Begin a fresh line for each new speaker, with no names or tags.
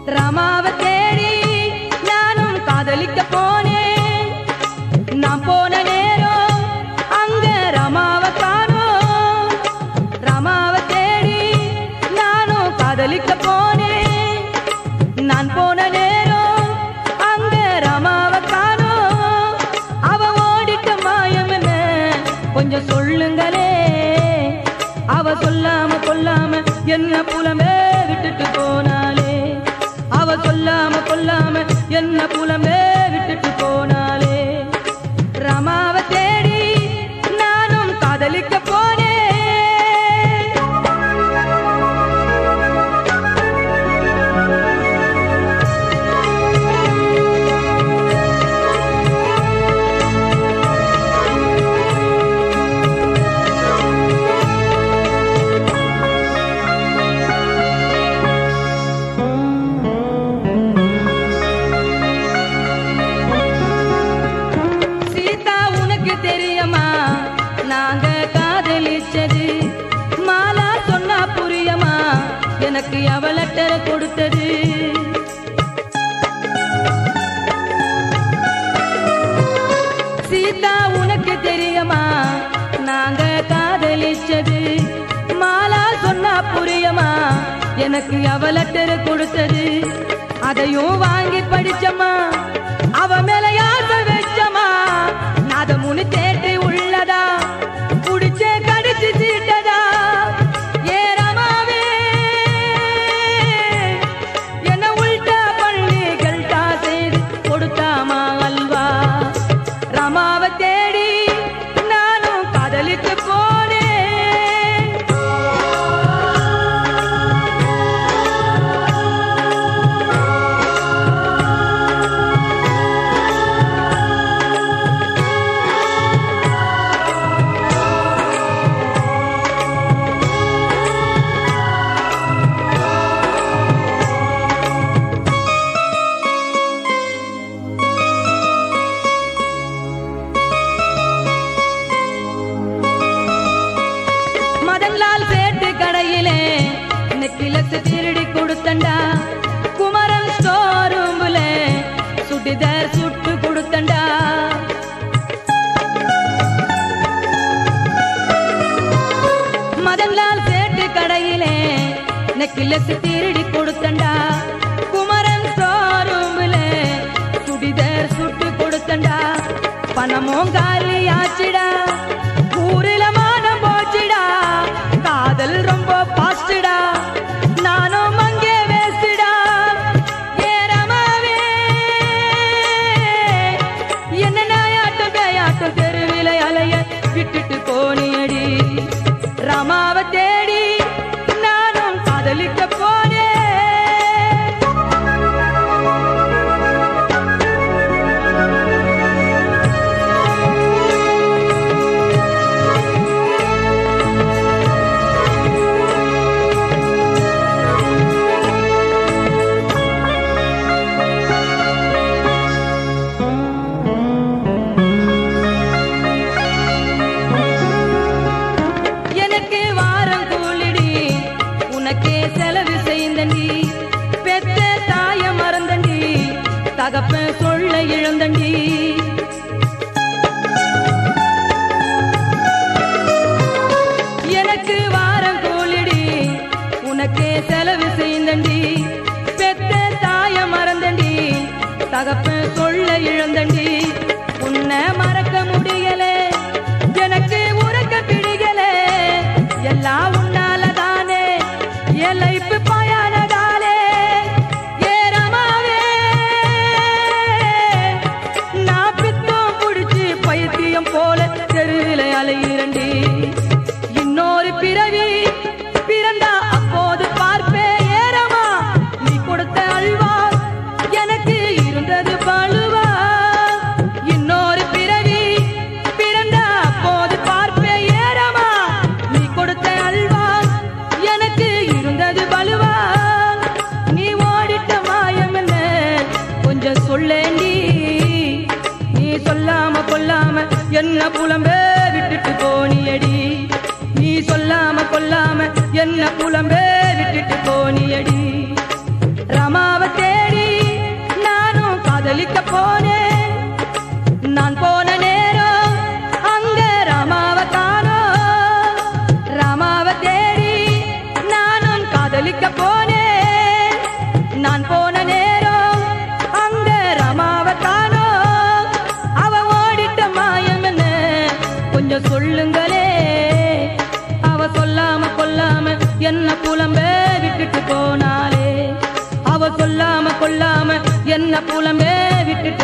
ரமாவை தேடி நானும் காதலிக்க போனேன் நான் போன நேரம் அங்க ரமாவை காணோம் ரமாவை தேடி நானும் காதலிக்க போனேன் நான் போன நேரம் அங்க ரமாவை காணோம் அவ ஓடிட்ட மாயம் என்ன கொஞ்சம் சொல்லுங்களே அவ சொல்லாம கொல்லாம என்ன புலமே விட்டுட்டு போனாலே அவ சொல்லாம கொல்லாம என்ன புலமே விட்டுட்டு போனாலே ரமாவை தேடி நானும் காதலிக்க போனேன் சீதா உனக்கு தெரியுமா நாங்க காதலிச்சது மாலா சொன்னா புரியுமா எனக்கு அவ லெட்டர் கொடுத்தது சீதா உனக்கு தெரியுமா நாங்க காதலிச்சது மாலா சொன்னா புரியுமா எனக்கு அவ லெட்டர் கொடுத்தது அதையும் வாங்கி படிச்சம்மா அவ மேல யாச வச்சமா நாத முனி தேட்டு உள்ளதா குடிச்ச கடிச்சு சீட்டதா ஏ ரமாவே என்ன உள்டா பண்ணி கல்டா செய்து கொடுத்தாமா அல்வா ரமாவை தேடி நானும் காதலித்து போனேன் மதன்லால் சேட்டு கடையிலே நெக்கிலஸ் திருடி கொடுத்தண்டா குமரன் ஸ்டோர் ரூம்ல சுடிதார் சுட்டு கொடுத்தண்டா மதன்லால் சேட்டு கடையிலே நெக்கிலஸ் திருடி கொடுத்தண்டா குமரன் ஸ்டோர் ரூம்ல சுடிதார் சுட்டு கொடுத்தண்டா பணமும் காலி ஆச்சுடா ஊரில மானம் போச்சுடா காதல் ரொம்ப பாஸ்டடா நானும் அங்கே வேஸ்டடா ஏறமாவே என்ன நாயாட்டம் கையாட்டம் தெருவில அலைய விட்டுட்டு போனியடி ரமாவை தேடி நானும் காதலிக்க போனேன் எனக்கு வாரம் கூலிடி உனக்கே செலவு செய்தண்டி பெத்த தாய மறந்தண்டி தகப்ப சொல்ல இழந்தண்டி எனக்கு வாரம் கூலிடி உனக்கே செலவு செய்தண்டி பெத்த தாய மறந்தண்டி தகப்ப சொல்ல இழந்தண்டி உன்னை மறக்க முடியல எனக்கு உறக்க பிடிக்கல எல்லாம் உன்னாலதானே என் லைஃப் பயனதாலே ஏ ரமாவே நான் பித்தம் புடிச்சு பைத்தியம் போல தெருவில அலையிரண்டி இன்னொரு பிறவி பிறந்தா அப்போது பார்ப்பே ஏறமா நீ கொடுத்த அல்வா எனக்கு இருந்தது பழுவா இன்னொரு பிறவி பிறந்தா அப்போது பார்ப்பே ஏறமா நீ கொடுத்த அல்வா எனக்கு இருந்தது பழுவா நீ ஓடிட்ட மாயம் என்ன கொஞ்சம் சொல்லேண்டி நீ சொல்லாம கொல்லாம என்ன புலம்பே விட்டுட்டு போனியடி நீ சொல்லாம கொல்லாம என்ன புலம்பே விட்டுட்டு போனியடி ரமாவத்தே நான் போன நேரம் அங்க ரமாவை காணோம் அவ ஓடிட்ட மாயம் என்ன கொஞ்சம் சொல்லுங்களே அவ சொல்லாம கொல்லாம என்ன புலம்ப விட்டுட்டு போனாலே அவ சொல்லாம கொல்லாம என்ன புலம்பே விட்டுட்டு